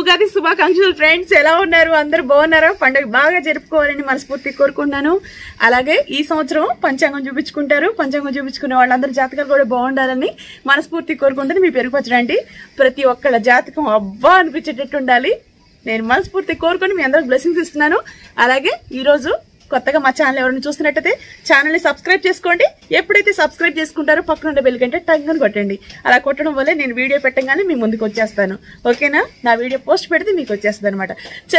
ఉగాది శుభాకాంక్షలు ఫ్రెండ్స్ ఎలా ఉన్నారు అందరు బాగున్నారా పండుగ బాగా జరుపుకోవాలని మనస్ఫూర్తి కోరుకుంటున్నాను అలాగే ఈ సంవత్సరం పంచాంగం చూపించుకుంటారు పంచాంగం చూపించుకునే వాళ్ళందరి జాతకాలు కూడా బాగుండాలని మనస్ఫూర్తి కోరుకుంటుంది మీ పెరుగు పచ్చడండి ప్రతి ఒక్కళ్ళ జాతకం అబ్బా అనిపించేటట్టు ఉండాలి నేను మనస్ఫూర్తి కోరుకొని మీ అందరికి బ్లెస్సింగ్స్ ఇస్తున్నాను అలాగే ఈ రోజు కొత్తగా మా ఛానల్ ఎవరైనా చూస్తున్నట్టయితే ఛానల్ ని సబ్స్క్రైబ్ చేసుకోండి ఎప్పుడైతే సబ్స్క్రైబ్ చేసుకుంటారో పక్కన ఉండే బెల్ కంటే టంగ్ అని కొట్టండి అలా కొట్టడం వల్ల నేను వీడియో పెట్టగానే మీ ముందుకు వచ్చేస్తాను ఓకేనా నా వీడియో పోస్ట్ పెడితే మీకు వచ్చేస్తుంది అనమాట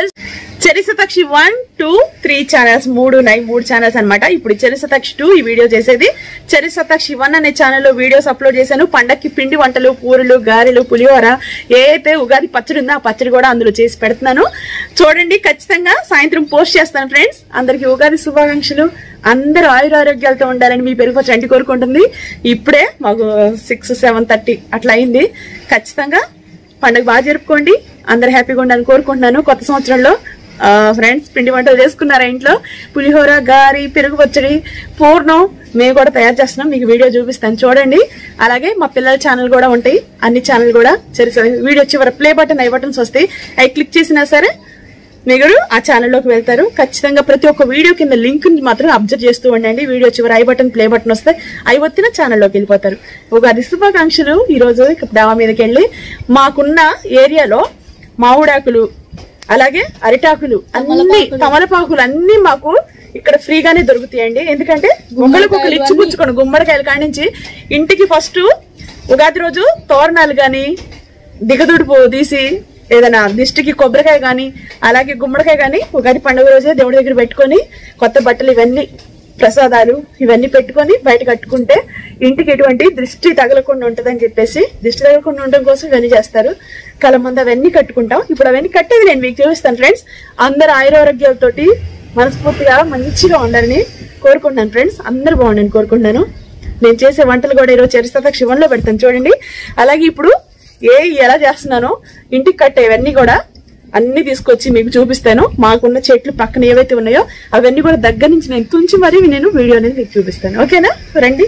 చరిసతక్షి వన్ టూ త్రీ ఛానల్స్ మూడు నై మూడు ఛానల్స్ అన్నమాట ఇప్పుడు చరిసతక్షి టూ ఈ వీడియో చేసేది చరిసతక్షి వన్ అనే ఛానల్లో వీడియోస్ అప్లోడ్ చేశాను పండక్కి పిండి వంటలు కూరలు గారెలు పులిహోర ఏ అయితే ఉగాది పచ్చడి ఉందో ఆ పచ్చడి కూడా అందులో చేసి పెడుతున్నాను చూడండి ఖచ్చితంగా సాయంత్రం పోస్ట్ చేస్తాను ఫ్రెండ్స్ అందరికి ఉగాది శుభాకాంక్షలు అందరూ ఆయుర ఆరోగ్యాలతో ఉండాలని మీ పెరుగు పచ్చడి అంటి కోరుకుంటుంది ఇప్పుడే మాకు సిక్స్ సెవెన్ థర్టీ అట్లా అయింది ఖచ్చితంగా పండుగ బాగా జరుపుకోండి అందరు హ్యాపీగా ఉండాలని కోరుకుంటున్నాను కొత్త సంవత్సరంలో ఫ్రెండ్స్ పిండి వంటలు చేసుకున్నారా ఇంట్లో పులిహోర గారి పెరుగు పచ్చడి పూర్ణం మేము కూడా తయారు చేస్తున్నాం మీకు వీడియో చూపిస్తాను చూడండి అలాగే మా పిల్లల ఛానల్ కూడా ఉంటాయి అన్ని ఛానల్ కూడా సరే సరే వీడియో చివర ప్లే బటన్ ఐ బటన్స్ వస్తాయి అవి క్లిక్ చేసినా సరే మీరు ఆ ఛానల్లోకి వెళ్తారు ఖచ్చితంగా ప్రతి ఒక్క వీడియో కింద లింక్ మాత్రం అబ్జర్వ్ చేస్తూ ఉండండి వీడియో చివరి ఐ బటన్ ప్లే బటన్ వస్తే అవి వచ్చిన ఛానల్లోకి వెళ్ళిపోతారు ఉగాది శుభాకాంక్షలు ఈ రోజు ఇక డాబా మీదకి వెళ్ళి మాకున్న ఏరియాలో మామిడాకులు అలాగే అరిటాకులు అన్ని తమలపాకులు అన్ని మాకు ఇక్కడ ఫ్రీగానే దొరుకుతాయండి ఎందుకంటే గుమ్మలకు ఒకరు ఇచ్చి పుచ్చుకోండి గుమ్మడికాయల కాడి నుంచి ఇంటికి ఫస్ట్ ఉగాది రోజు తోరణాలు గాని దిగదుడుపు తీసి ఏదైనా దిష్టికి కొబ్బరికాయ గాని అలాగే గుమ్మడికాయ గాని ఉగాది పండుగ రోజే దేవుడి దగ్గర పెట్టుకొని కొత్త బట్టలు ఇవన్నీ ప్రసాదాలు ఇవన్నీ పెట్టుకొని బయట కట్టుకుంటే ఇంటికి ఎటువంటి దృష్టి తగలకుండా ఉంటదని చెప్పేసి దృష్టి తగలకుండా ఉండడం కోసం ఇవన్నీ చేస్తారు కలమంది అవన్నీ కట్టుకుంటాం ఇప్పుడు అవన్నీ కట్టేది నేను మీకు చూపిస్తాను ఫ్రెండ్స్ అందరు ఆయురారోగ్యాలతోటి మనస్ఫూర్తిగా మంచిగా ఉండాలని కోరుకుంటున్నాను ఫ్రెండ్స్ అందరు బాగుండని కోరుకుంటున్నాను నేను చేసే వంటలు కూడా ఈరోజు చరిత్ర శివంలో పెడతాను చూడండి అలాగే ఇప్పుడు ఏ ఎలా చేస్తున్నానో ఇంటికి కట్టేవన్నీ కూడా అన్ని తీసుకొచ్చి మీకు చూపిస్తాను మాకున్న చెట్లు పక్కన ఏవైతే ఉన్నాయో అవన్నీ కూడా దగ్గర నుంచి నేను తుంచి మరీ నేను వీడియో అనేది మీకు చూపిస్తాను ఓకేనా రండి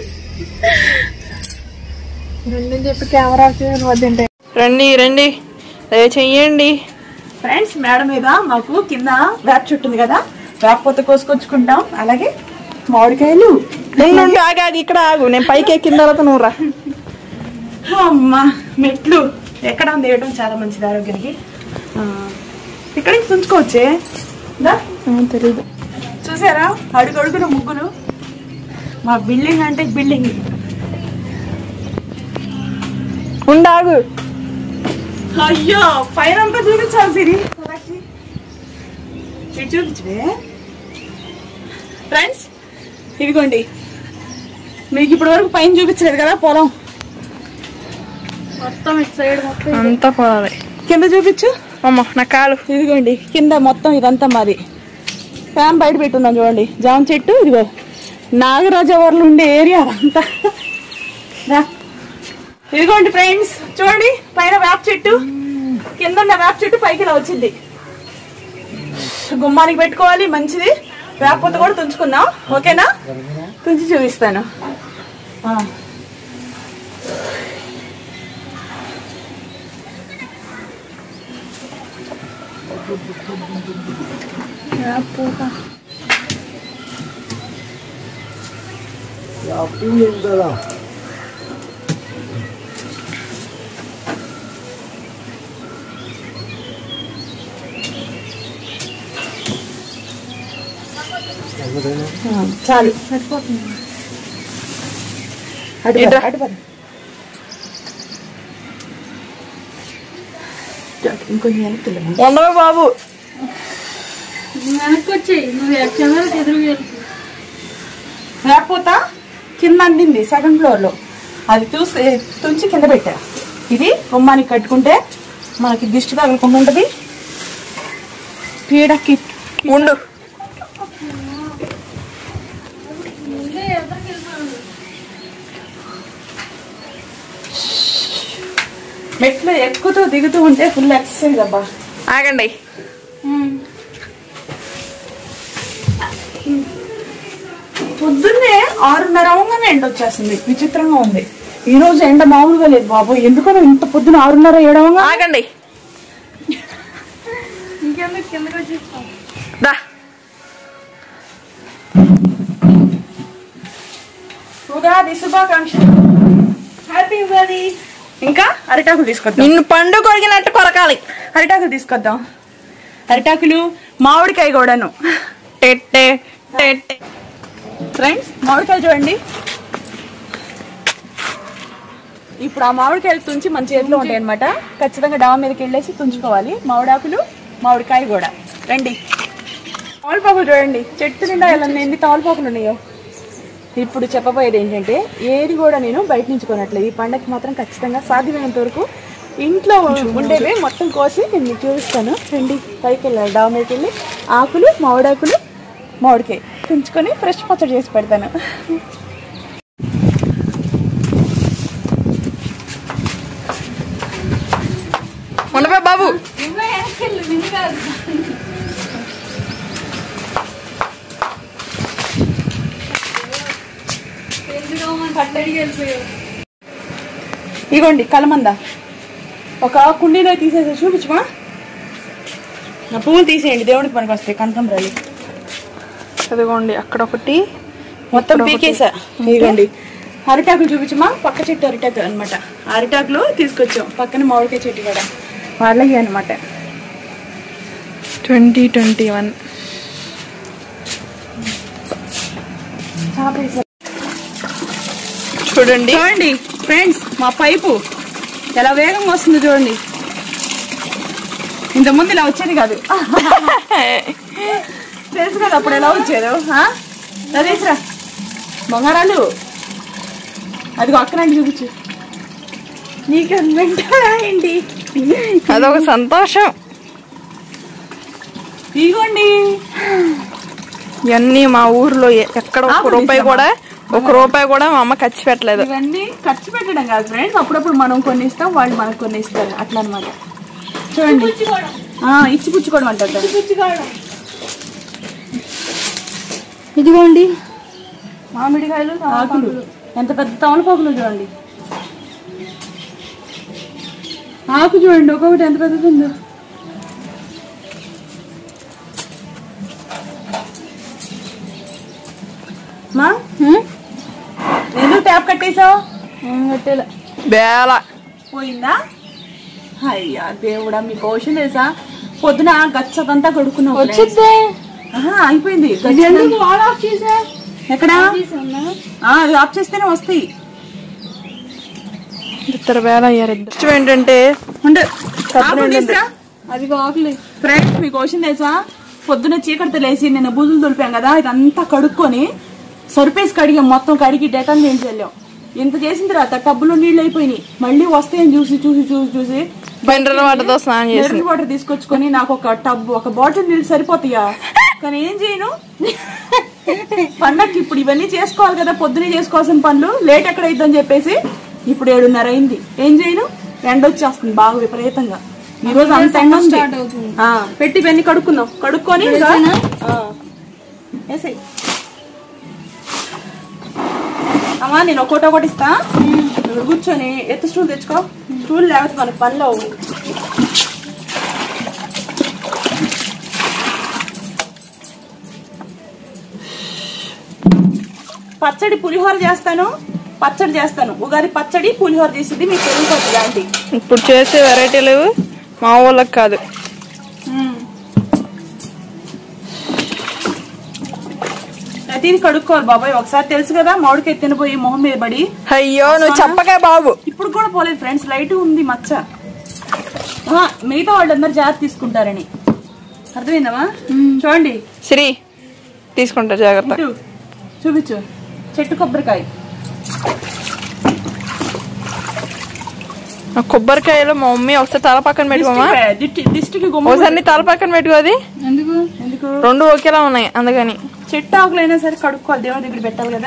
రెండు చెప్పి కెమెరా వద్దంటే రండి రండి దయ చెయ్యండి ఫ్రెండ్స్ మేడ మీద మాకు కింద వేప చెట్టు ఉంది కదా వేప పొత్త కోసుకొచ్చుకుంటాం అలాగే మామిడికాయలు ఉండు ఆగాగి ఇక్కడ ఆగు నేను పైకి ఎక్కిన తర్వాత నువ్వు రా అమ్మా మెట్లు ఎక్కడ ఉంది వేయడం చాలా మంచిది ఆరోగ్యానికి ఆ, ఇక్కడ నుంచి తుంచుకోవచ్చే దా. తెలీదు చూసారా అడుగు అడుగున ముగ్గులు మా బిల్డింగ్ అంటే బిల్డింగ్ ఉండాగు అయ్యో పైన అంతా చూపించాలి సిరి ఇటు చూపించే ఫ్రెండ్స్ ఇదిగోండి మీకు ఇప్పటి వరకు పైన చూపించలేదు కదా పొలం మొత్తం ఇటు సైడ్ మొత్తం అంతా పోవాలి కింద చూపించు అమ్మ నా కాలు ఇదిగోండి కింద మొత్తం ఇదంతా మాది ఫ్యాన్ బయట పెట్టున్నాం చూడండి జామ చెట్టు ఇదిగో నాగరాజవర్లు ఉండే ఏరియా అదంతా రా. ఇదిగోండి ఫ్రెండ్స్ చూడండి పైన వేప చెట్టు కింద ఉన్న వేప చెట్టు పైకి ఇలా వచ్చింది గుమ్మానికి పెట్టుకోవాలి మంచిది వేపపోత కూడా తుంచుకుందాం ఓకేనా తుంచి చూపిస్తాను ఆ. ఆ, చాలు అటు పద, అటు పద. ఇంకొంచెం వెనక్కి వెళ్ళమ్మా. ఉండవు బాబు లేకపోత కింద అందింది సెకండ్ ఫ్లోర్ లో అది చూసి తుంచి కింద పెట్టా ఇది గుమ్మానికి కట్టుకుంటే మనకి దిష్టి తగలకుండా ఉంటది పీడకి ఉండు మెట్లు ఎక్కుతూ దిగుతూ ఉంటే ఫుల్ ఎక్సర్సైజ్ అబ్బా ఆగండి పొద్దున్నే ఆరున్నర అవగానే ఎండ వచ్చేస్తుంది విచిత్రంగా ఉంది ఈ రోజు ఎండ మామూలుగా లేదు బాబు ఎందుకనో ఇంత పొద్దున ఆరున్నర ఏడవగా ఆగండి దా ఉగాది శుభాకాంక్షలు హ్యాపీ ఉగాది ఇంకా అరిటాకులు తీసుకొద్దాం నిన్ను పండు కొరిగినట్టు కొరకాలి అరిటాకులు తీసుకొద్దాం అరిటాకులు మామిడికాయ కూడాను టెట్టే టెట్టే ఫ్రెండ్స్ మామిడికాయలు చూడండి ఇప్పుడు ఆ మామిడికాయలు తుంచి మన చేతిలో ఉంటాయి అనమాట ఖచ్చితంగా డాబా మీదకి వెళ్ళేసి తుంచుకోవాలి మామిడాకులు మామిడికాయ కూడా రండి తమలపాకులు చూడండి చెట్టు నిండా ఎలా ఎన్ని తమలపాకులు ఉన్నాయో ఇప్పుడు చెప్పబోయేది ఏంటంటే ఏది కూడా నేను బయట నుంచి కొనట్లేదు ఈ పండగకి మాత్రం ఖచ్చితంగా సాధ్యమైనంత వరకు ఇంట్లో ఉండేవి మొత్తం కోసి నేను మీకు చూపిస్తాను రండి పైకి వెళ్ళాలి డాబా మీదకి వెళ్ళి ఆకులు మామిడాకులు మామిడికాయ తుంచుకొని ఫ్రెష్ పచ్చడి చేసి పెడతాను ఉండవే బాబు ఇగోండి కలమంద ఒక కుండీలో తీసేసి చూపించమా నా పువ్వులు తీసేయండి దేవుడికి పనికి వస్తాయి కనకంబరాలు చదువుకోండి అక్కడ ఒకటి మొత్తం పీకేసా ఇదిగోండి అరిటాకులు చూపించమా పక్క చెట్టు అరిటాకు అనమాట అరిటాకులు తీసుకొచ్చాం పక్కన మామిడికాయ చెట్టు కూడా వాళ్ళకి అనమాట ట్వంటీ ట్వంటీ వన్ చూడండి చూడండి ఫ్రెండ్స్ మా పైపు ఎలా వేగంగా వస్తుందో చూడండి ఇంతకుముందు ఇలా వచ్చేది కాదు తెలుసు కదా అప్పుడు ఎలా వచ్చేదో నరేశ్రా బంగారాలు అదిగో అక్కనండి చూపించు నీకు వింటారా ఏంటి అదొక సంతోషం ఇదిగోండి ఇవన్నీ మా ఊర్లో ఎ- ఎక్కడ ఒక ఆకులు రూపాయి తీసామా? కూడా ఒక రూపాయి కూడా మా అమ్మ ఖర్చు పెట్టలేదు ఇవన్నీ ఖర్చు పెట్టడం కాదు ఫ్రెండ్స్ అప్పుడప్పుడు మనం కొన్ని ఇస్తాం వాళ్ళు మనకు కొన్ని ఇస్తారు అట్లా అనమాట చూడండి ఆ, ఇచ్చి పుచ్చుకోవడం అంటారు దాన్ని. ఇదిగోండి మామిడికాయలు ఆకులు ఎంత పెద్ద తమలపాకులు చూడండి ఆకు చూడండి ఒక్కొక్కటి ఎంత పెద్దది ఉందో మా ఎందుకు ట్యాప్ కట్టేసావు కట్టేలా బేల పోయిందా అయ్యా దేవుడా మీ క్వశ్చన్ తెలుసా పొద్దున గచ్చదంతా కడుక్కున్నావు వచ్చిద్దే ఆహా, అయిపోయింది ఎక్కడ ఆ, అది ఆఫ్ చేస్తేనే వస్తాయి ఇద్దరు వేల అయ్యారు ఇద్దరు ఇష్టం ఏంటంటే ఉండు కడుపు ఆకులు నిండింది. తీసురా. అది ఆకులు ఫ్రెండ్స్ మీ క్వశ్చన్ తెలుసా పొద్దున చీకటితో లేచి నిన్న బూజులు దులిపాం కదా ఇదంతా కడుక్కొని సరిపేసి కడిగాం మొత్తం కడిగి డెటాల్ నీళ్ళు చల్లాం ఇంత చేసిన తర్వాత టబ్బులో నీళ్ళు అయిపోయినాయి మళ్ళీ వస్తాయని చూసి చూసి చూసి చూసి బండ్రల వాటితో స్నానం చేసి మినరల్ వాటర్ తీసుకొచ్చుకొని నాకు ఒక టబ్ ఒక బాటిల్ నీళ్ళు సరిపోతాయా కానీ ఏం చేయను పండక్కి ఇప్పుడు ఇవన్నీ చేసుకోవాలి కదా పొద్దునే చేసుకోవాల్సిన పనులు లేట్ ఎక్కడ అయిద్దని చెప్పేసి ఇప్పుడు ఏడున్నర అయింది ఏం చేయను ఎండ వచ్చేస్తుంది బాగా విపరీతంగా ఈ రోజు అంత ఎండ ఉంది ఆ, పెట్టి ఇవన్నీ కడుక్కుందాం కడుక్కొని ఇంకా, ఆ, వేసేయ్. అమ్మా నేను ఒకటి ఒకటి ఇస్తా నువ్వు కూర్చొని ఎత్తు స్టూల్ తెచ్చుకో స్టూల్ లేకపోతే మనకి పనిలో అవ్వు. పచ్చడి పులిహోర చేస్తాను పచ్చడి చేస్తాను ఉగాది పచ్చడి పులిహోర చేసింది మీకు తెలియదు ఆంటీ ఇప్పుడు చేసే వెరైటీలు మా వాళ్ళకి కాదు ప్రతిదీ కడుక్కోవాలి బాబాయ్ ఒకసారి తెలుసు కదా మామిడికాయ తినబోయి మొహం మీద పడి అయ్యో నువ్వు చెప్పకే బాబు ఇప్పుడు కూడా పోలేదు ఫ్రెండ్స్ లైట్ ఉంది మచ్చ ఆహా, మిగతా వాళ్ళందరూ జాగ్రత్త తీసుకుంటారని అర్థమైందమ్మా చూడండి శ్రీ తీసుకుంటా జాగ్రత్త ఇటు చూపించు చెట్టు కొబ్బరికాయ ఆ కొబ్బరికాయలు మా మమ్మీ ఒకసారి తల పక్కన పెట్టుకోమా దిష్టి- దిష్టి- దిష్టికి గుమ్మ ఒకసారి నీ తల పక్కన పెట్టుకో అది ఎందుకు ఎందుకు రెండు ఒకేలా ఉన్నాయి అందుకని చెట్టు ఆకులైనా సరే కడుక్కోవాలి దేవుడి దగ్గర పెట్టాలి కదా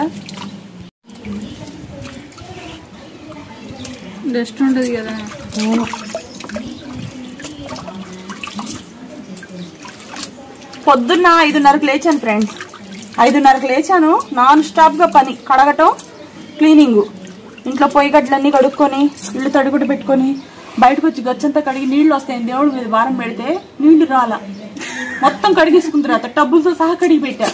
డస్ట్ ఉంటుంది కదా పొద్దున్న ఐదున్నరకు లేచాను ఫ్రెండ్స్ ఐదున్నరకు లేచాను నాన్ స్టాప్ గా పని కడగటం క్లీనింగ్ ఇంట్లో పొయ్యి గడ్డలన్నీ కడుక్కొని ఇల్లు తడుగుడు పెట్టుకొని బయటకు వచ్చి గచ్చంతా కడిగి నీళ్లు వస్తాయి దేవుడి మీద భారం పెడితే నీళ్లు రాలా మొత్తం కడిగేసుకున్న తర్వాత టబ్బులతో సహా కడిగి పెట్టా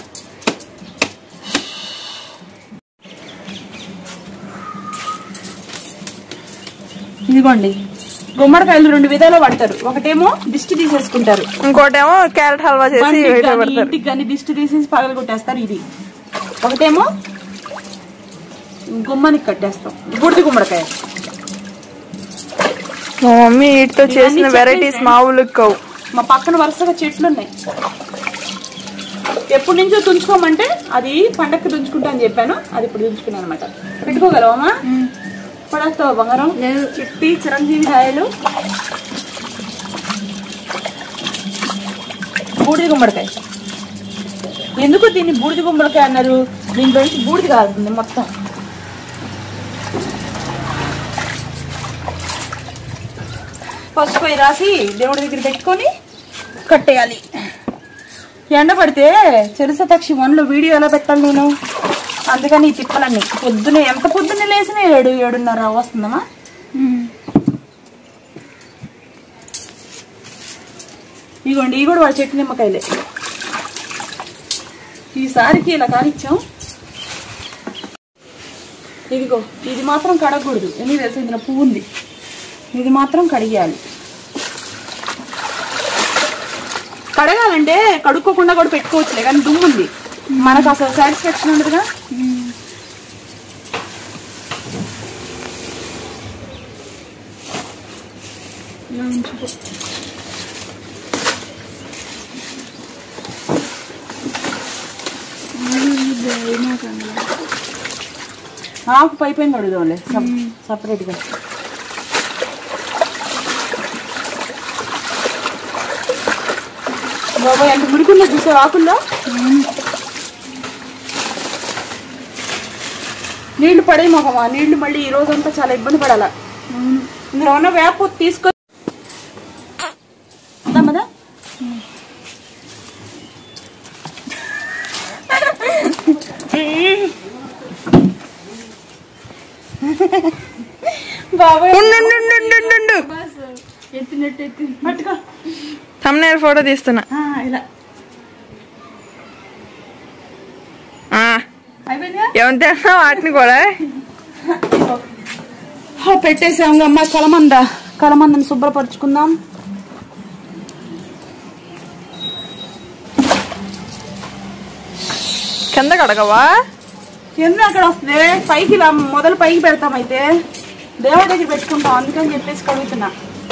ఇదిగోండి గుమ్మడికాయలు రెండు విధాలు పడతారు ఒకటేమో దిష్టి తీసేసుకుంటారు ఇంకోటేమో క్యారెట్ హల్వా చేసి బండికి వేడిలో గాని, పెడతారు ఇంటికి కానీ దిష్టి తీసేసి పగల కొట్టేస్తారు ఇది ఒకటేమో గుమ్మానికి కట్టేస్తాం బూడిద గుమ్మడికాయ మా మమ్మీ వీటితో చేసిన ఇవన్నీ వెరైటీస్ చెప్పేసి మామూలు కావు మా పక్కన వరుసగా చెట్లు ఉన్నాయి ఎప్పటి నుంచో తుంచుకోమంటే అది పండక్కి తుంచుకుంటా అని చెప్పాను అది ఇప్పుడు తుంచుకున్నాను అనమాట పెట్టుకోగలవమ్మా పడేస్తావా బంగారం చిట్టి చిరంజీవి హాయలు బూడిద గుమ్మడికాయ ఎందుకు దీన్ని బూడిద గుమ్మడికాయ అన్నారు దీని నుంచి బూడిద కాలుతుంది మొత్తం పసుపు అయి రాసి దేవుడి దగ్గర పెట్టుకొని కట్టేయాలి ఎండ పడితే చెరుసతక్షి వన్లో వీడియో ఎలా పెట్టాలి నేను అందుకని ఈ తిప్పలన్నీ పొద్దునే ఎంత పొద్దున్నే లేచిన ఏడు ఏడున్నర వస్తుందమ్మా ఇగోండి ఇవి కూడా వాడు చెట్టు నిమ్మకాయలే ఈసారికి ఇలా కానిచ్చాం ఇదిగో ఇది మాత్రం కడగకూడదు ఎందుకు తెలుసు ఇందులో పువ్వు ఉంది ఇది మాత్రం కడిగేయాలి కడగాలంటే కడుక్కోకుండా కూడా పెట్టుకోవచ్చులే కానీ దుమ్ము ఉంది మనకు అసలు సాటిస్ఫాక్షన్ ఉండదుగా ఆకు పై పైన కడుగుదాంలే సపరేట్గా బాబాయ్ అంటే ముడికున్నా చూసావు ఆకుల్లో నీళ్లు పడే మొహమా నీళ్లు మళ్ళీ ఈ రోజంతా చాలా ఇబ్బంది పడాలా ఇందులో ఉన్న వేప తీసుకో వద్దామదా బాబాయ్ ఎత్తినట్టు ఎత్తి పట్టుకో తమ్నేర్ ఫోటో తీస్తున్నా ఆ, ఇలా ఆ, అయిపోయిందా ఏమని తిన్నా వాటిని కూడా హా, పెట్టేసాం అమ్మ కలమంద కలమందని శుభ్రపరచుకుందాం కింద కడగవా ఎందుకు అక్కడ వస్తుంది పైకి ఇలా మొదలు పైకి పెడతాం అయితే దేవుడి దగ్గర పెట్టుకుంటాం అందుకని చెప్పేసి కడుగుతున్నా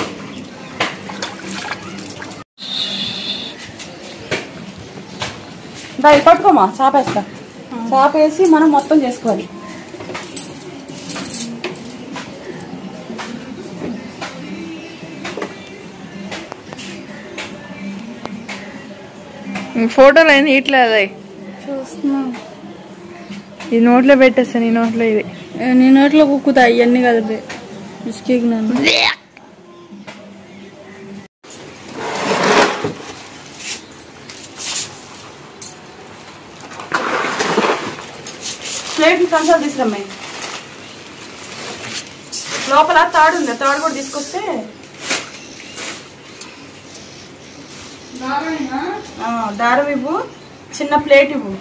దా ఇది పట్టుకోమా చాపేస్తా చాపేసి మనం మొత్తం చేసుకోవాలి ఫోటోలు అయింది ఇట్లా అదే చూస్తున్నా ఈ నోట్లో పెట్టేస్తాను ఈ నోట్లో ఇది నీ నోట్లో కుక్కుతా ఇవన్నీ కలిపి బిస్కెట్ నన్ను ప్లేట్ కంచాలు తీసుకురమ్మాయి లోపల తాడు ఉంది తాడు కూడా తీసుకొస్తే ఆ, దారం ఇవ్వు చిన్న ప్లేట్ ఇవ్వు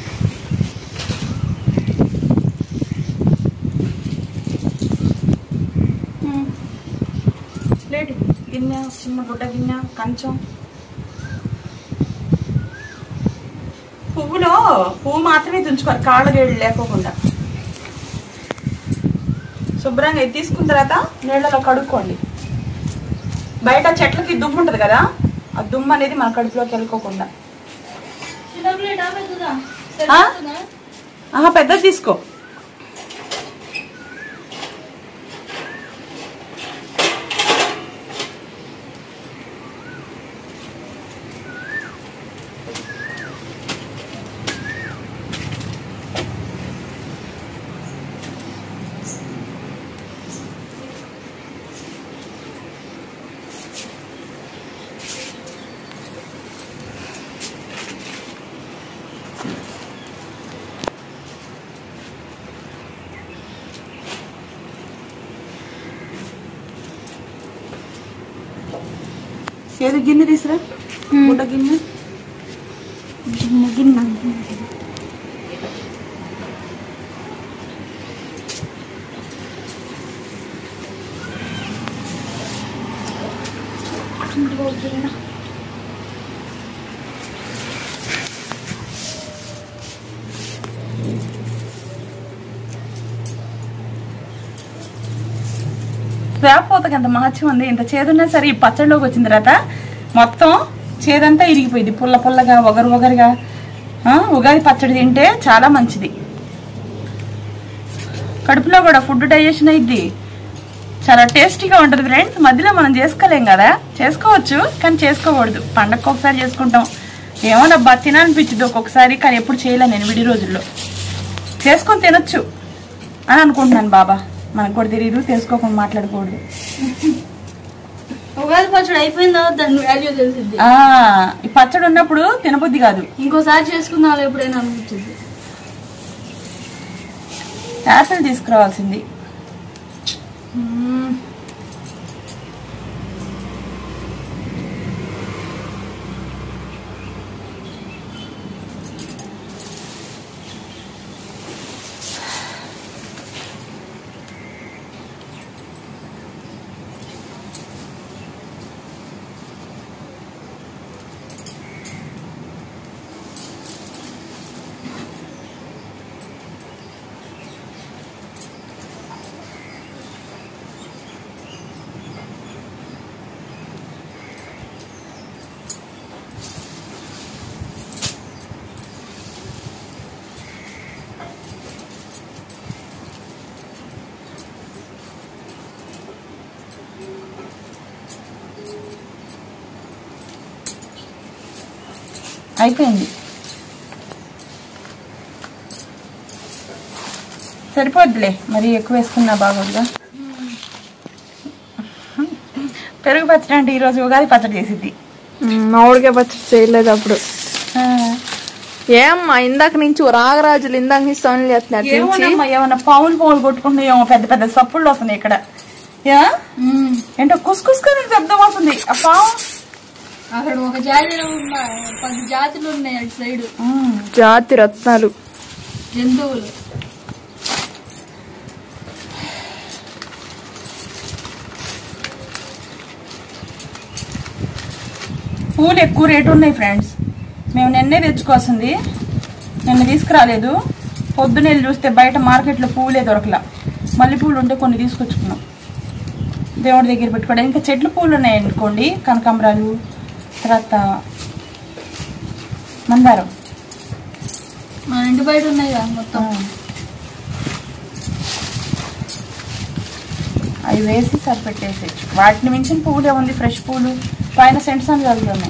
ప్లేట్ ఇవ్వు. గిన్నె చిన్న గుడ్డ గిన్నె కంచం పువ్వులో పువ్వు మాత్రమే తుంచుకోవాలి కాళ్ళ గేళ్ళు లేకోకుండా శుభ్రంగా ఇది తీసుకున్న తర్వాత నీళ్ళలో కడుక్కోండి బయట చెట్లకి దుమ్ము ఉంటుంది కదా ఆ దుమ్ము అనేది మన కడుపులోకి వెళ్ళకోకుండా ఆ? ఆహా పెద్దది తీసుకో చేదు గిన్నె తీసురా గుడ్డ గిన్నె వేపపోతకి ఎంత మహత్యం ఉంది ఇంత చేదున్నా సరే ఈ పచ్చడిలోకి వచ్చిన తర్వాత మొత్తం చేదంతా ఇరిగిపోయింది పుల్ల పుల్లగా ఒగరు ఒగరుగా ఆ, ఉగాది పచ్చడి తింటే చాలా మంచిది కడుపులో కూడా ఫుడ్ డైజెషన్ అయింది చాలా టేస్టీగా ఉంటుంది ఫ్రెండ్స్ మధ్యలో మనం చేసుకోలేం కదా చేసుకోవచ్చు కానీ చేసుకోకూడదు పండగకు ఒకసారి చేసుకుంటాం ఏమోనబ్బా తినాలనిపించింది ఒక్కొక్కసారి కానీ ఎప్పుడు చేయలే నేను విడి రోజుల్లో చేసుకొని తినొచ్చు అని అనుకుంటున్నాను బాబా మనకు కూడా తెలియదు తెలుసుకోకుండా మాట్లాడకూడదు ఉగాది పచ్చడి అయిపోయిన తర్వాత దాని వాల్యూ తెలిసింది ఆ ఈ పచ్చడి ఉన్నప్పుడు తినబుద్ధి కాదు ఇంకోసారి చేసుకుందాం ఎప్పుడైనా అనిపించింది యాపిల్ తీసుకురావాల్సింది అయిపోయింది సరిపోద్దిలే మరి ఎక్కువ వేసుకున్నా బాగోదుగా పెరుగు పచ్చడి అంటే ఈరోజు ఉగాది పచ్చడి చేసిద్ది మామిడికాయ పచ్చడి చేయలేదు అప్పుడు ఏమ్మా ఇందాక నుంచి రాగరాజులు ఇందాక నుంచి సౌండ్లు చేస్తున్నారు తించి. ఏమోనమ్మా ఏమన్నా పావులు పావులు కొట్టుకుంటున్నాయి ఏమో పెద్ద పెద్ద సప్పుళ్ళు వస్తున్నాయి ఇక్కడ యా ఏంటో కుస్కుస్కొని శబ్దం వస్తుంది ఆ పావు అక్కడ ఒక జాతిలో ఉన్న పది జాతులు ఉన్నాయి అటు సైడ్ ఉమ్. జాతి రత్నాలు జంతువులు పూలు ఎక్కువ రేటు ఉన్నాయి ఫ్రెండ్స్ మేము నిన్నే తెచ్చుకోవాల్సింది నిన్న తీసుకురాలేదు పొద్దున వెళ్ళి చూస్తే బయట మార్కెట్లో పూలే దొరకలా మల్లె పూలు ఉంటే కొన్ని తీసుకొచ్చుకున్నాం దేవుడి దగ్గర పెట్టుకోవడం ఇంకా చెట్లు పూలు ఉన్నాయి అనుకోండి కనకాంబరాలు తర్వాత మందారం మన ఇంటి బయట ఉన్నాయి కదా మొత్తం అవి వేసి సరిపెట్టేసేయచ్చు వాటిని మించిన పువ్వులే ఉంది ఫ్రెష్ పూలు పైన సెంట్స్ అని చదువుతున్నాయి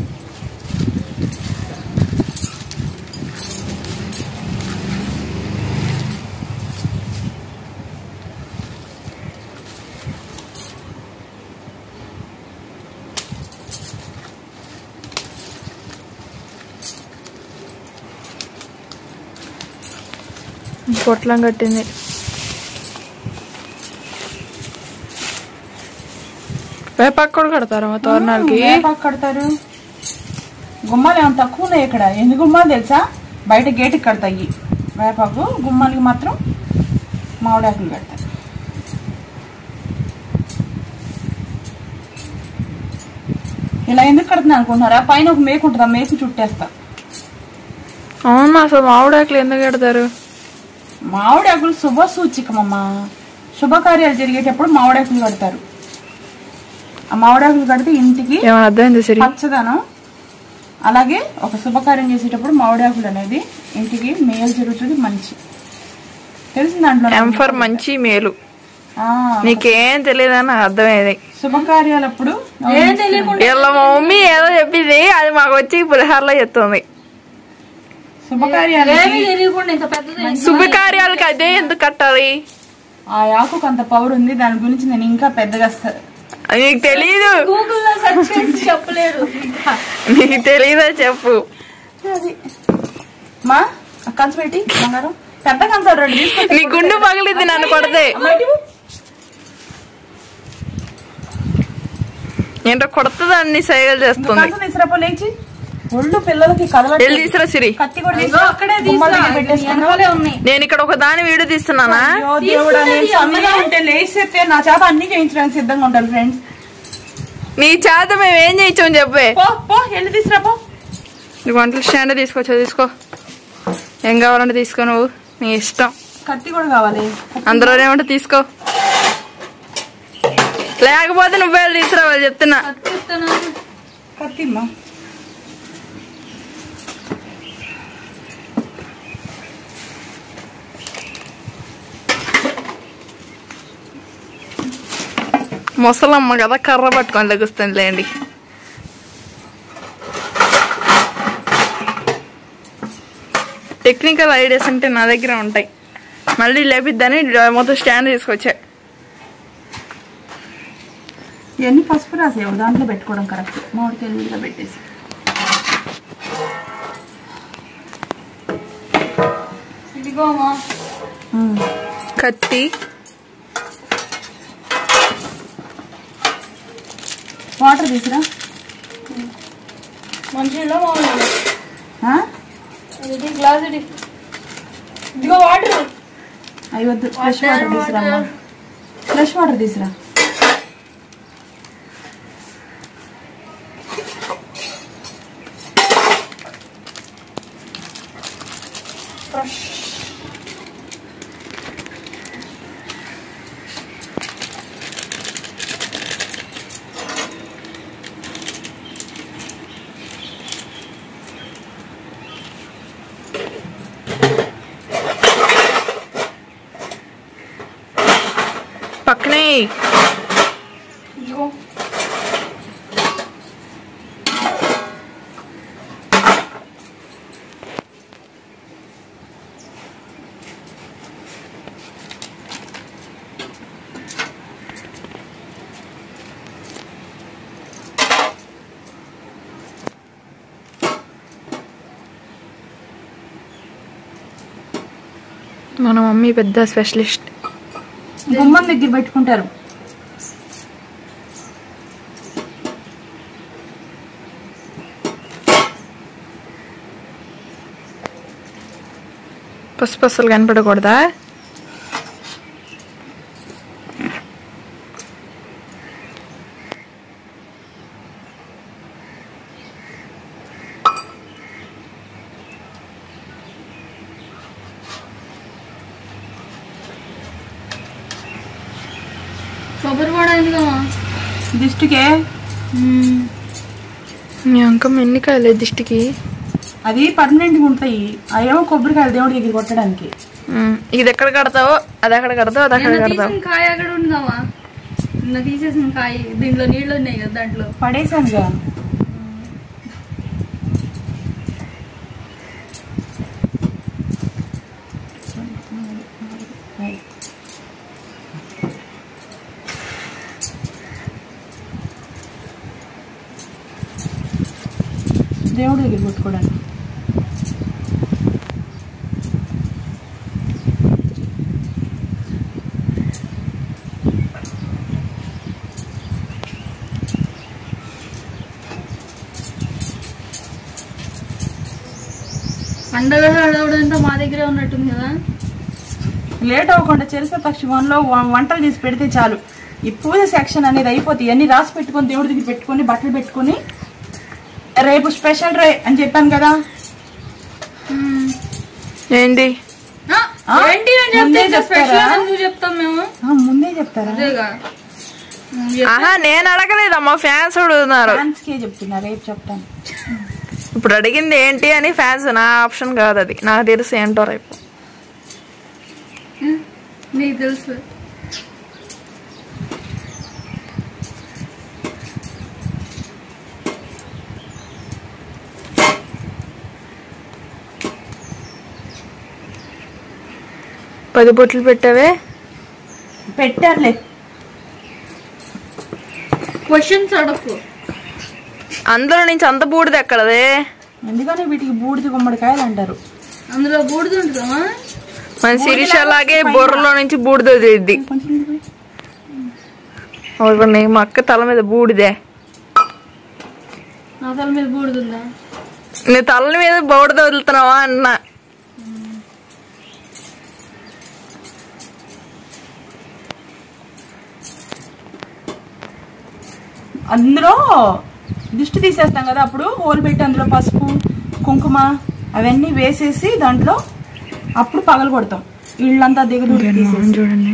పొట్లం కట్టింది వేపాకు కూడా కడతారు మా తోరణాలకి వేపాకు కడతారు గుమ్మాలు ఏమైనా తక్కువ ఉన్నాయి ఇక్కడ ఎన్ని గుమ్మాలు తెలుసా బయట గేటుకి కడతాయి వేపాకు గుమ్మాలకి మాత్రం మామిడాకులు కడతారు ఇలా ఎందుకు కడుతున్నా అనుకుంటున్నారా పైన ఒక మేకు ఉంటుంది ఆ మేకు చుట్టేస్తా అవునా అసలు మామిడాకులు ఎందుకు కడతారు మామిడాకులు శుభ సూచికమమ్మా శుభకార్యాలు జరిగేటప్పుడు మామిడాకులు కడతారు ఆ మామిడాకులు కడితే ఇంటికి ఏమైనా అర్థమైంది సిరి పచ్చదనం అలాగే ఒక శుభకార్యం చేసేటప్పుడు మామిడాకులు అనేది ఇంటికి మేలు జరుగుతుంది మంచి తెలిసిన దాంట్లో ఎంఫర్ మంచి మేలు ఆ, నీకేం తెలియదని నాకు అర్థమైంది శుభకార్యాలప్పుడు ఏం తెలియకుండా వీళ్ళ మా మమ్మీ ఏదో చెప్పింది అది మాకు వచ్చి పులిహారలో చెప్తుంది శుభకార్యాలు ఏమీ తెలియకుండా ఇంత పెద్దది శుభకార్యాలకి అదే ఎందుకు కట్టాలి ఆ ఆకుకు అంత పవర్ ఉంది దాని గురించి నేను ఇంకా పెద్దగా స- అది నీకు తెలీదు గూగుల్లో సెర్చ్ చేసి చెప్పలేరు ఇంకా నీకు తెలీదా చెప్పు అది మా ఆ కంచు పెట్టి బంగారం పెద్ద కంచాలు రెండు తీసుకొచ్చి నీ గుండు పగిలింది నన్ను కొడితే అమ్మ, ఇటు ఇవ్వు. ఏంటో కొడుతుంది అన్ని సైగలు చేస్తుంది కంచం తీసుకురాపో లేచి ఒళ్ళు పిల్లలకి కదలట్లేదు. వెళ్ళి తీసురా సిరి కత్తి కూడా ఇదిగో తీసుకురా. అక్కడే గుమ్మాల తీసా దగ్గర పెట్టేసుకున్నా. వెనకాలే ఉన్నాయి నేను ఇక్కడ ఒక దాని వీడియో తీస్తున్నానా అయ్యో దేవుడా, నేను తీసుకున్నది సన్నగా ఉంటే లేచేస్తే నా చేత అన్ని చేయించడానికి సిద్ధంగా ఉంటాను ఫ్రెండ్స్ నీ చేత మేము ఏం చేయించామని చెప్పే పో పో వెళ్ళి తీసురా పో నీ వంటల స్టాండ్ తీసుకోవచ్చు తీసుకో ఏం కావాలంటే తీసుకో నువ్వు నీ ఇష్టం కత్తి కూడా కావాలి అందులోనే ఉంటే తీసుకో లేకపోతే నువ్వే వెళ్ళి తీసుకురావాలి చెప్తున్నా కత్తిస్తాను కత్తి అమ్మా ముసలమ్మ కదా కర్ర పట్టుకొని లెగుస్తుంది లేండి టెక్నికల్ ఐడియాస్ అంటే నా దగ్గర ఉంటాయి మళ్ళీ లేపిద్దని మొత్తం స్టాండ్ తీసుకొచ్చా ఇవన్నీ పసుపు రాసేవు దాంట్లో పెట్టుకోవడం కరెక్ట్ మామిడికాయలు విడిగా పెట్టేసి ఇదిగో అమ్మా కత్తి వాటర్ తీసురా మంచిలో మామూలు ఆ? ఇది గ్లాస్ ఇది ఇదిగో వాటర్ అవి వద్దు ఫ్రెష్ వాటర్ తీసురా అమ్మా ఫ్రెష్ వాటర్ తీసురా పక్కనే ఇదిగో మన మమ్మీ పెద్ద స్పెషలిస్ట్ గుమ్మం దగ్గర పెట్టుకుంటారు పసుపు అసలు కనపడకూడదా కొబ్బరి కూడా ఎందుకమ్మా దిష్టికే మీ అంకం ఎన్ని కాయలే దిష్టికి అది పర్మనెంట్ ఉంటాయి అవేమో కొబ్బరికాయలు దేవుడి దగ్గర కొట్టడానికి ఉమ్, ఇది ఎక్కడ కడతావో అది ఎక్కడ కడతావు అది అక్కడ నిన్న కడతావు తీసిన కాయ అక్కడ ఉందమ్మా నిన్న తీసేసిన కాయ దీంట్లో నీళ్ళు ఉన్నాయి కదా దాంట్లో పడేసానుగా దేవుడి దగ్గర కొట్టుకోవడానికి పండగ హడావుడంతా మా దగ్గరే ఉన్నట్టుంది కదా లేట్ అవ్వకుండా చరిత్ర పక్షిమంలో వంటలు చేసి పెడితే చాలు ఈ పూజ సెక్షన్ అనేది అయిపోతాయి అన్ని రాసి పెట్టుకొని దేవుడి దగ్గర పెట్టుకొని బట్టలు పెట్టుకొని రేపు స్పెషల్ రే అని చెప్పాను కదా ఏంటి ఆ, ఆ? ఏంటి అని ముందే చెప్తే చెప్తారా? స్పెషల్ అని నువ్వు చెప్తాం మేము ఆ, ముందే చెప్తారా అదేగా ఆహా నేను అడగలేదమ్మా ఫ్యాన్స్ అడుగుతున్నారు ఫ్యాన్స్ కే చెప్తున్నా రేపు చెప్తాను ఇప్పుడు అడిగింది ఏంటి అని ఫ్యాన్స్ నా ఆప్షన్ కాదు అది నాకు తెలుసు ఏంటో రేపు నీకు తెలుసు పది బొట్లు పెట్టావే పెట్టారులే క్వశ్చన్స్ అడగకు అందులో నుంచి అంత బూడిద ఎక్కడదే ఎందుకని వీటికి బూడిద గుమ్మడికాయలు అంటారు అందులో బూడిద ఉంటుందమ్మా మన శిరీష అలాగే బుర్రలో నుంచి బూడిద వదిలిద్ది కొంచెం ఇది పోయి. అవునండి మా అక్క తల మీద బూడిదే నా తల మీద బూడుతుందా నీ తల మీద బౌడద వదులుతున్నావా అన్నా అందులో దిష్టి తీసేస్తాం కదా అప్పుడు హోల్ పెట్టి అందులో పసుపు కుంకుమ అవన్నీ వేసేసి దాంట్లో అప్పుడు పగలు కొడతాం ఇళ్ళంతా దిగుడు తీసేసి చూడండి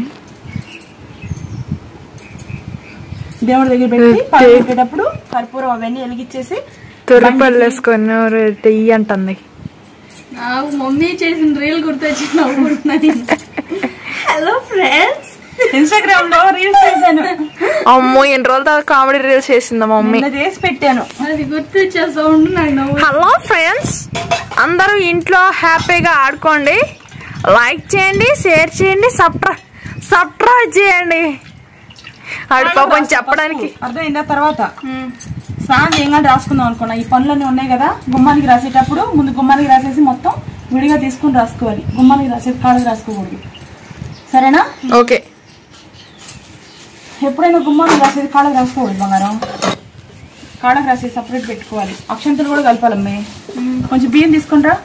దేవుడి దగ్గర పెట్టి పగలు కొట్టేటప్పుడు కర్పూరం అవన్నీ వెలిగించేసి తురపల్లి వేసుకొని తెయ్యి అంటుంది నాకు మమ్మీ చేసిన రీల్ గుర్తొచ్చి నవ్వుకుంటున్నాను హలో ఫ్రెండ్స్ ఇన్స్టాగ్రామ్ లో రీల్స్ చేశాను అమ్మో ఎన్ని రోజుల తర్వాత కామెడీ రీల్స్ చేసిందా మమ్మీ నిన్న చేసి పెట్టాను అది గుర్తొచ్చే సౌండ్ నాకు నవ్వు హలో ఫ్రెండ్స్ అందరూ ఇంట్లో హ్యాపీగా ఆడుకోండి లైక్ చేయండి షేర్ చేయండి సబ్స్క్రై సబ్స్క్రైబ్ చేయండి ఆడి పాపం చెప్పడానికి అర్థమైందా తర్వాత స్నానం చేయగానే రాసుకుందాం అనుకున్నా ఈ పనులన్నీ ఉన్నాయి కదా గుమ్మానికి రాసేటప్పుడు ముందు గుమ్మానికి రాసేసి మొత్తం విడిగా తీసుకుని రాసుకోవాలి గుమ్మానికి రాసేసి కాళ్ళకి రాసుకోకూడదు సరేనా ఓకే ఎప్పుడైనా గుమ్మానికి రాసేది కాళ్ళకి రాసుకోకూడదు బంగారం కాళ్ళకి రాసేది సపరేట్ పెట్టుకోవాలి అక్షంతలు కూడా కలపాలమ్మే కొంచెం బియ్యం తీసుకుంటా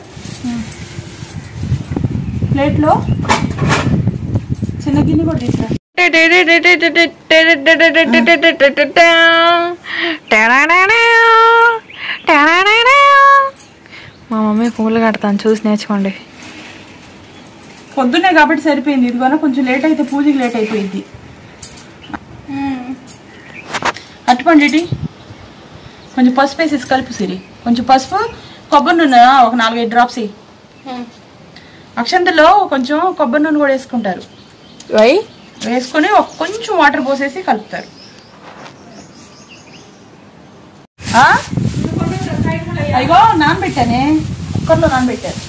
ప్లేట్లో చిన్న గిన్నె కూడా తీసుకురా మా మమ్మీ పూలు కడతాను చూసి నేర్చుకోండి పొద్దున్నే కాబట్టి సరిపోయింది ఇదిగోనా కొంచెం లేట్ అయితే పూజకి లేట్ అయిపోయింది అట్టుకోండి ఇటీ కొంచెం పసుపు వేసేసి కలుపు సిరి కొంచెం పసుపు కొబ్బరి నూనె ఒక నాలుగైదు డ్రాప్స్ ఇయ్యి. అక్షంతలో కొంచెం కొబ్బరి నూనె కూడా వేసుకుంటారు వై వేసుకొని ఒక కొంచెం వాటర్ పోసేసి కలుపుతారు ఆ? అయ్యో నానబెట్టానే కుక్కర్లో నానబెట్టారు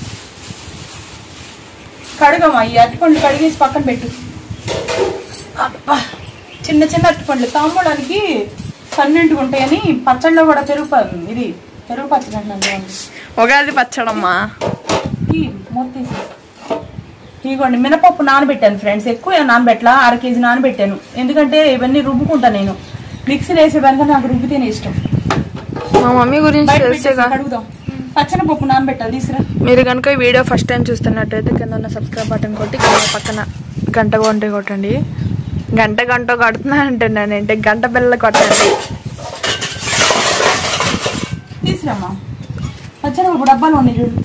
కడుగమ్మా ఈ అరటిపండ్లు కడిగేసి పక్కన పెట్టు అబ్బా చిన్న చిన్న అరటిపండ్లు తాంబూలానికి పన్నెండుగా ఉంటాయని పచ్చళ్ళలో కూడా పెరుగు ప- ఇది పెరుగు పచ్చడి అంటున్నాను ఉగాది పచ్చడమ్మా ఈ మూత తీసి ఇదిగోండి మినపప్పు నానబెట్టాను ఫ్రెండ్స్ ఎక్కువ ఏం నానబెట్టలా అర కేజీ నానబెట్టాను ఎందుకంటే ఇవన్నీ రుబ్బుకుంటా నేను మిక్సీలో వేసేదానికన్నా నాకు రుబ్బితేనే ఇష్టం మా మమ్మీ గురించి బయట తెలిసేగా పెట్టేసి కడుగుదాం పచ్చని పప్పు నానబెట్టాలి తీసురా మీరు కనుక ఈ వీడియో ఫస్ట్ టైం చూస్తున్నట్టయితే కింద ఉన్న సబ్స్క్రైబ్ బటన్ కొట్టి కింద పక్కన గంట కొంటే కొట్టండి గంట గంట కొడుతున్నా అంటున్నాను అంటే గంట బిల్ల కొట్టండి తీసురామ్మా పచ్చని పప్పు డబ్బాలు ఉన్నాయి చూడు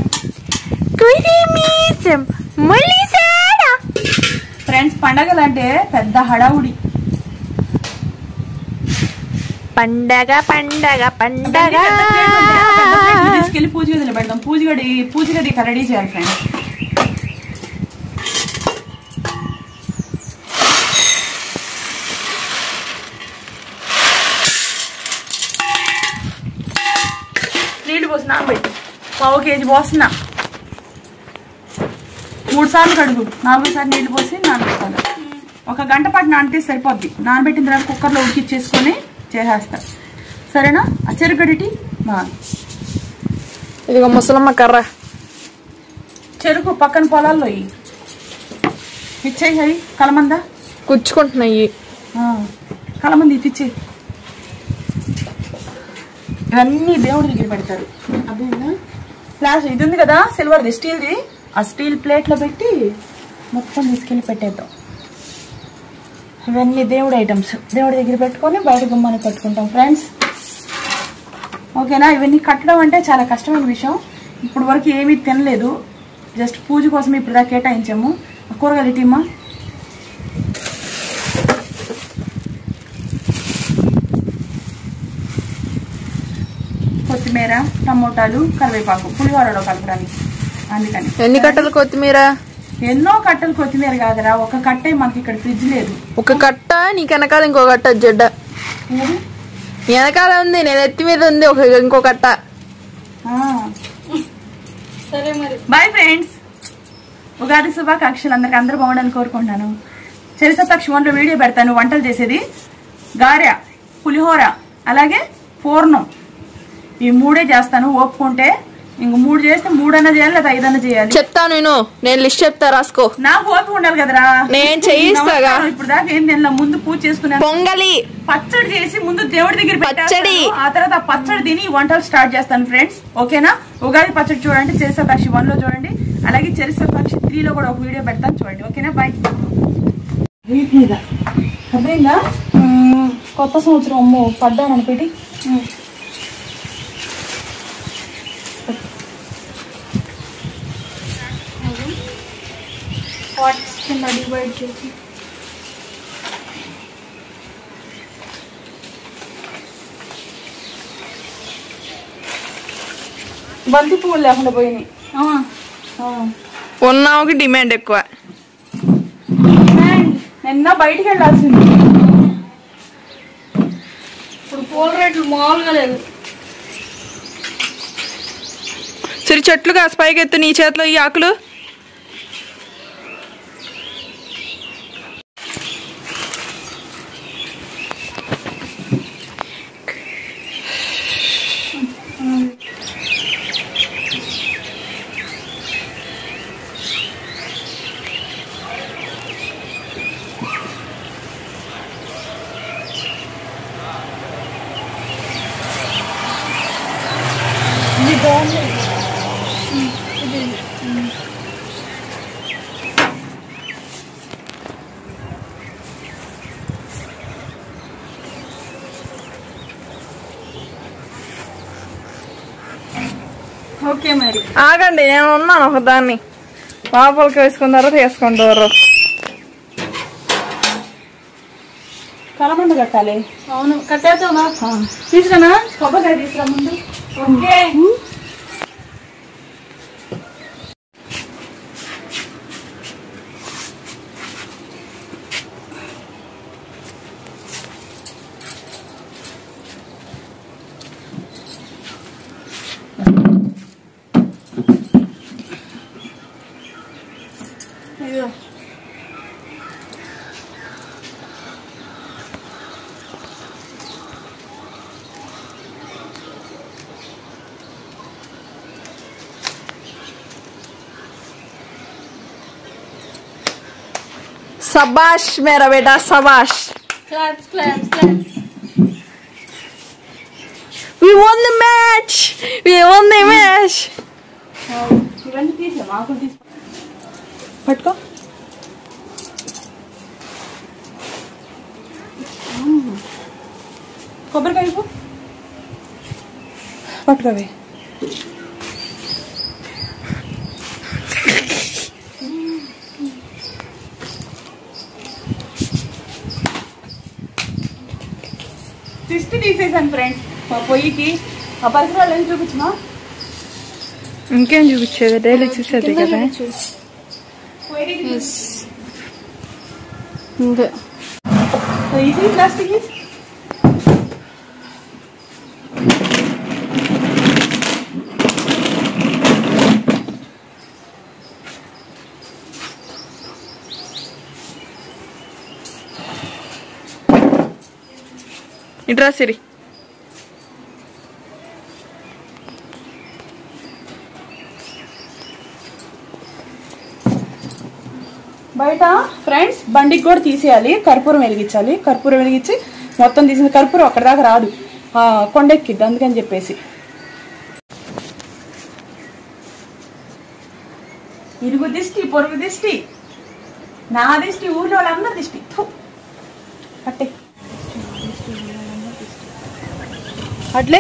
ఫ్రెండ్స్ పండగలు అంటే పెద్ద హడావుడి పండగ పండగ పండగ పెద్ద ప్లేట్లు ఉంటాయి. ఆ పెద్ద ప్లేట్లు తీసుకెళ్లి పూజ గదిలో పెడదాం పూజ గది పూజ గది ఇక్కడ రెడీ చేయాలి ఫ్రెండ్స్ నీళ్ళు పోసి నానబెట్టి పావు కేజీ పోస్తున్నా మూడు సార్లు కడుగు నాలుగో సార్లు నీళ్ళు పోసి నానబెట్టాలి ఒక గంట పాటు నానితే సరిపోద్ది నానబెట్టిన తర్వాత కుక్కర్లో ఉడికిచ్చేసుకొని చేసేస్తా సరేనా ఆ చెరుగడిటి మా ఇదిగో ముసలమ్మ కర్ర చెరుకు పక్కన పొలాల్లో ఇయ్యి. ఇచ్చేయి అవి కలమంద కుచ్చుకుంటున్నాయి ఆ, కలమంది ఇచ్చేయి ఇవన్నీ దేవుడి దగ్గర పెడతారు అదేనా ప్లాస్టిక్ ఇది ఉంది కదా సిల్వర్ది స్టీల్ది ఆ స్టీల్ ప్లేట్లో పెట్టి మొత్తం తీసుకెళ్ళి పెట్టేద్దాం ఇవన్నీ దేవుడి ఐటమ్స్ దేవుడి దగ్గర పెట్టుకొని బయట గుమ్మాన్ని పెట్టుకుంటాం ఫ్రెండ్స్ ఓకేనా ఇవన్నీ కట్టడం అంటే చాలా కష్టమైన విషయం ఇప్పుడు వరకు ఏమీ తినలేదు జస్ట్ పూజ కోసం ఇప్పుడు దాకా కేటాయించాము ఆ కూరగాయలు ఇటీమా కొత్తిమీర టమోటాలు కరివేపాకు పులిహోరలో కలపడానికి అందుకని ఎన్ని కట్టలు కొత్తిమీర ఎన్నో కట్టలు కొత్తిమీర కాదురా ఒక కట్టే మనకి ఇక్కడ ఫ్రిడ్జ్ లేదు ఒక కట్ట నీకు వెనకాల ఇంకో కట్ట జడ్డ ఏది? వెనకాల ఉంది నేను ఎత్తి మీద ఉంది ఒక ఇంకో కట్ట ఆ. సరే మరి బాయ్ ఫ్రెండ్స్ ఉగాది శుభాకాంక్షలు అందరికి అందరూ బాగుండాలని కోరుకుంటున్నాను చరిత్రపక్ష వన్లో వీడియో పెడతాను వంటలు చేసేది గారె పులిహోర అలాగే పూర్ణం ఈ మూడే చేస్తాను ఓపుకుంటే ఇంక మూడు చేస్తే మూడన్నా చేయాలి లేదా ఐదన్నా చేయాలి చెప్తాను నేను నేను లిస్ట్ చెప్తా రాసుకో నా ఓపిక ఉండాలి కదరా నేను చేయిస్తాగా. నమస్కారం, ఇప్పుడు దాకా ఏం తినలా ముందు పూజ చేసుకున్నాను పొంగలి పచ్చడి చేసి ముందు దేవుడి దగ్గర పెట్టేస్తాను. పచ్చడి. ఆ తర్వాత ఆ పచ్చడి తిని ఈ వంటలు స్టార్ట్ చేస్తాను ఫ్రెండ్స్ ఓకేనా ఉగాది పచ్చడి చూడండి చెరిసపాక్షి వన్ లో చూడండి అలాగే చెరిసపాక్షి త్రీ లో కూడా ఒక వీడియో పెడతాను చూడండి ఓకేనా బాయ్ వీటి మీద అర్థమైందా కొత్త సంవత్సరం అమ్మో పడ్డానని పెట్టి పార్ట్స్ కింద డివైడ్ చేసి బంతి పువ్వులు లేకుండా పోయినాయి ఆ, ఉన్నావుకి డిమాండ్ ఎక్కువ నిన్న బయటికి వెళ్ళాల్సింది ఇప్పుడు పూల రేట్లు మామూలుగా లేదు సరే చెట్లు కాస్త పైకి ఎత్తు నీ చేతిలో ఈ ఆకులు ఓకే మరి ఆగండి నేను ఉన్నాను ఒక దాన్ని లోపలికి వేసుకున్న తర్వాత వేసుకుంటారు కలమండ కట్టాలి అవును కట్టేద్దామా తీసుకురా కొబ్బరికాయ తీసుకురా ముందు ఓకే ఇదిగో సబాష్ మేరా బేటా సబాష్ claps claps claps we won the match we won the match ఇవన్నీ తీసే మాకు తీసు పట్టుకో కొబ్బరికాయ ఇవ్వు. పట్టుకోవే దిష్టి తీసేసాను ఫ్రెండ్స్ మా పొయ్యికి ఆ పరిసరాలు ఏం చూపించమా ఇంకేం చూపించేది డైలీ చూసేది కదా పొయ్యికి ఇంతే ఇది ప్లాస్టిక్ ఇట్రా సిరి బయట ఫ్రెండ్స్ బండికి కూడా తీసేయాలి కర్పూరం వెలిగించాలి కర్పూరం వెలిగించి మొత్తం తీసిన కర్పూరం అక్కడ దాకా రాదు ఆ, కొండెక్కిద్ది అందుకని చెప్పేసి ఇరుగు దిష్టి పొరుగు దిష్టి నా దిష్టి ఊర్లో వాళ్ళందరి దిష్టి థు. పట్టే అట్లే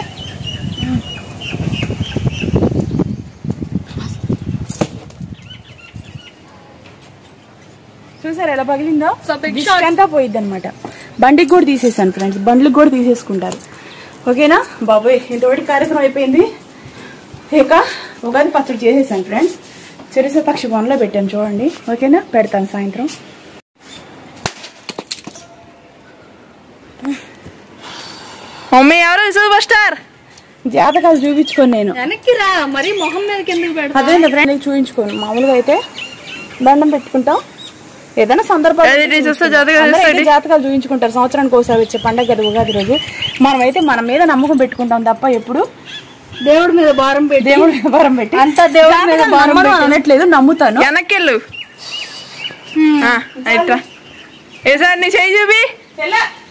చూసారు ఎలా పగిలిందో So big దిష్టి shot. అంతా పోయిద్ది అనమాట బండికి కూడా తీసేసాను ఫ్రెండ్స్ బండ్లకు కూడా తీసేసుకుంటారు ఓకేనా బాబోయ్ ఇంతవరకు కార్యక్రమం అయిపోయింది ఇక ఉగాది పచ్చడి చేసేసాను ఫ్రెండ్స్ చెరిసే పక్షి వన్లో పెట్టాను చూడండి ఓకేనా పెడతాను సాయంత్రం మమ్మీ ఎవరు సూపర్ స్టార్ జాతకాలు చూపించుకొని నేను వెనక్కి రా మరి మొహం మీద కిందకి పెడతా అదే ఫ్రెండ్ చూపించుకోను మామూలుగా అయితే దండం పెట్టుకుంటాం ఏదైనా సందర్భాలు అది నీ చూస్తే జాతకాలు అందరూ అయితే చూస్తాడు. జాతకాలు చూపించుకుంటారు సంవత్సరానికి ఒకసారి వచ్చే పండగ కదా ఉగాది రోజు మనం అయితే మన మీద నమ్మకం పెట్టుకుంటాం తప్ప ఎప్పుడు దేవుడి మీద భారం పెట్టి దేవుడి మీద భారం పెట్టి అంతా దేవుడి మీద జాతకాలు భారం నమ్మను పెట్టి అనట్లేదు నమ్ముతాను వెనక్కెళ్ళు అయితే ఏ సార్ నీ చేయి చూపి